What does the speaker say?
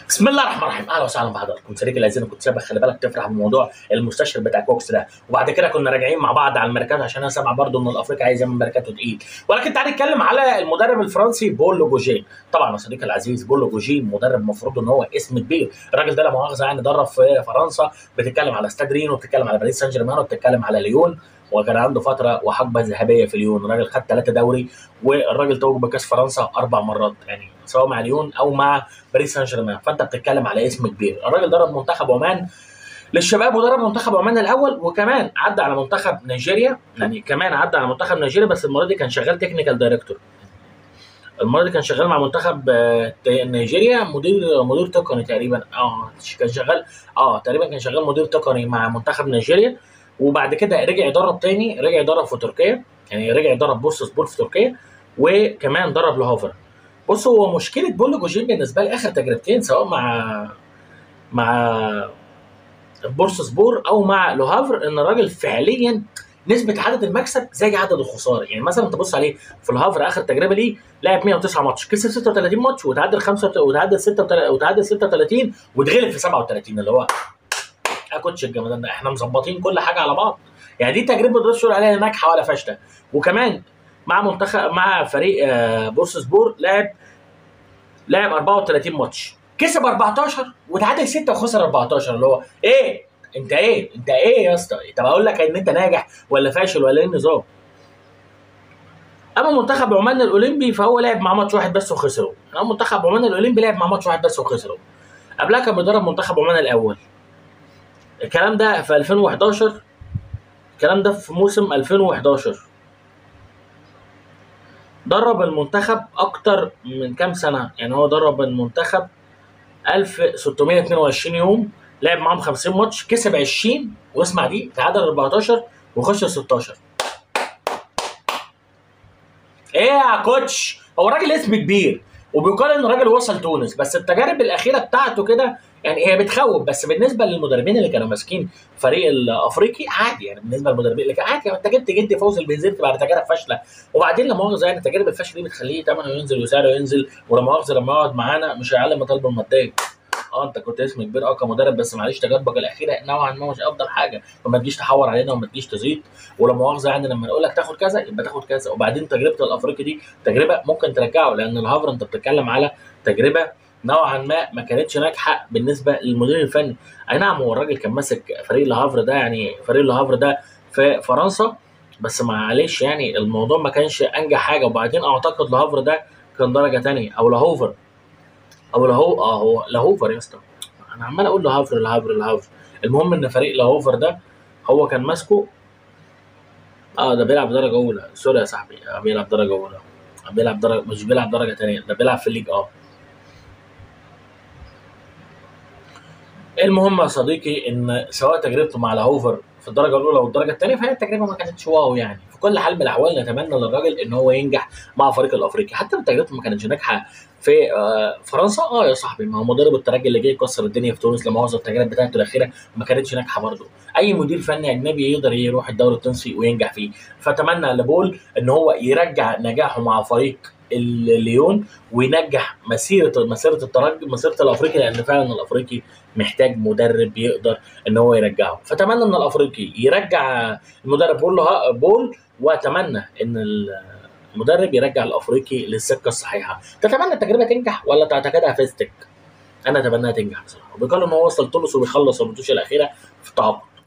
بسم الله الرحمن الرحيم اهلا وسهلا بحضراتكم صديقي الذين كنت سابق خلي بالك تفرح بموضوع المستشفى بتاع كوكس ده وبعد كده كنا راجعين مع بعض على الميركاتو عشان انا سامع برضه ان الافريقي عايز يعمل ميركاتو تقيل ولكن تعالى نتكلم على المدرب الفرنسي بول لوجوجين طبعا يا صديقي العزيز بول لوجوجين مدرب المفروض ان هو اسم كبير الراجل ده لا مؤاخذه يعني درب في فرنسا بتتكلم على استاد رينو وبتتكلم على باريس سان جيرمان وبتتكلم على ليون وكان عنده فتره وحقبه ذهبيه في ليون الراجل خد ثلاثه دوري والراجل توج بكاس فرنسا اربع مرات يعني سواء مع ليون او مع باريس سان جيرمان فانت بتتكلم على اسم كبير الراجل درب منتخب عمان للشباب ودرب منتخب عمان الاول وكمان عدى على منتخب نيجيريا يعني كمان عدى على منتخب نيجيريا بس المره دي كان شغال تكنيكال دايركتور المره دي كان شغال مع منتخب آه، نيجيريا مدير مدير تقني تقريبا اه كان شغال اه تقريبا كان شغال مدير تقني مع منتخب نيجيريا وبعد كده رجع يدرب تاني رجع يدرب في تركيا يعني رجع يدرب بورس سبور في تركيا وكمان درب لهوفر بص هو مشكله بول جوجين بالنسبه لي اخر تجربتين سواء مع مع بورس سبور او مع لوهافر ان الراجل فعليا نسبه عدد المكسب زي عدد الخساره يعني مثلا تبص عليه في الهافر اخر تجربه ليه لعب 109 ماتش كسب 36 ماتش وتعادل 5 وتعادل 36 وتعادل 36 واتغلب في 37 اللي هو يا كوتش الجمدان ده احنا مظبطين كل حاجه على بعض يعني دي تجربه ما تقدرش تقول عليها ناجحه ولا فاشله وكمان مع منتخب مع فريق آه، بورس سبور لعب لعب 34 ماتش كسب 14 وتعادل 6 وخسر 14 اللي هو ايه انت ايه انت ايه يا اسطى طب اقول لك ان انت ناجح ولا فاشل ولا ايه النظام اما منتخب عمان الاولمبي فهو لعب مع ماتش واحد بس وخسره اما منتخب عمان الاولمبي لعب مع ماتش واحد بس وخسره قبلها كان بيدرب منتخب عمان الاول الكلام ده في 2011 الكلام ده في موسم 2011 درب المنتخب اكتر من كام سنه يعني هو درب المنتخب 1622 يوم لعب معاهم 50 ماتش كسب 20 واسمع دي تعادل 14 وخسر 16 ايه يا كوتش هو راجل اسم كبير وبيقال ان الراجل وصل تونس بس التجارب الاخيره بتاعته كده يعني هي بتخوف بس بالنسبه للمدربين اللي كانوا ماسكين فريق الافريقي عادي يعني بالنسبه للمدربين اللي كان عادي انت جبت جدي فوز البنزرت بعد تجارب فاشله وبعدين لما مؤاخذه يعني تجارب الفشل دي بتخليه ثمنه ينزل وسعره ينزل ولا مؤاخذه لما يقعد معانا مش هيعلم مطالبه الماديه اه انت كنت اسم كبير اه كمدرب بس معلش تجاربك الاخيره نوعا ما مش افضل حاجه فما تجيش تحور علينا وما تجيش تزيد ولا مؤاخذه يعني لما نقول لك تاخد كذا يبقى تاخد كذا وبعدين تجربه الافريقي دي تجربه ممكن ترجعه لان الهافر انت بتتكلم على تجربه نوعا ما ما كانتش ناجحه بالنسبه للمدير الفني اي نعم هو الراجل كان ماسك فريق الهافر ده يعني فريق الهافر ده في فرنسا بس معلش يعني الموضوع ما كانش انجح حاجه وبعدين اعتقد لهافر ده كان درجه تانية او لهوفر او لهو اه هو لهوفر يا اسطى انا عمال اقول لهافر لهافر لهافر المهم ان فريق لهوفر ده هو كان ماسكه اه ده بيلعب درجه اولى سوري يا صاحبي آه بيلعب درجه اولى بيلعب درجه مش بيلعب درجه تانية ده بيلعب في الليج اه المهم يا صديقي ان سواء تجربته مع لهوفر في الدرجه الاولى والدرجه الثانيه فهي التجربه ما كانتش واو يعني في كل حال من الاحوال نتمنى للراجل ان هو ينجح مع فريق الافريقي حتى لو تجربته ما كانتش ناجحه في آه، فرنسا اه يا صاحبي ما هو مدرب الترجي اللي جاي يكسر الدنيا في تونس لما وصل التجربه بتاعته الاخيره ما كانتش ناجحه برضه اي مدير فني اجنبي يقدر يروح الدوري التونسي وينجح فيه فاتمنى لبول ان هو يرجع نجاحه مع فريق الليون وينجح مسيره مسيره الترجي مسيره الافريقي لان فعلا الافريقي محتاج مدرب يقدر ان هو يرجعه فاتمنى ان الافريقي يرجع المدرب بول بول واتمنى ان المدرب يرجع الافريقي للسكه الصحيحه تتمنى التجربه تنجح ولا تعتقدها فيستك انا اتمناها تنجح بصراحه وبيقالوا ان هو وصل تونس وبيخلص الماتش الاخيره في تعاقد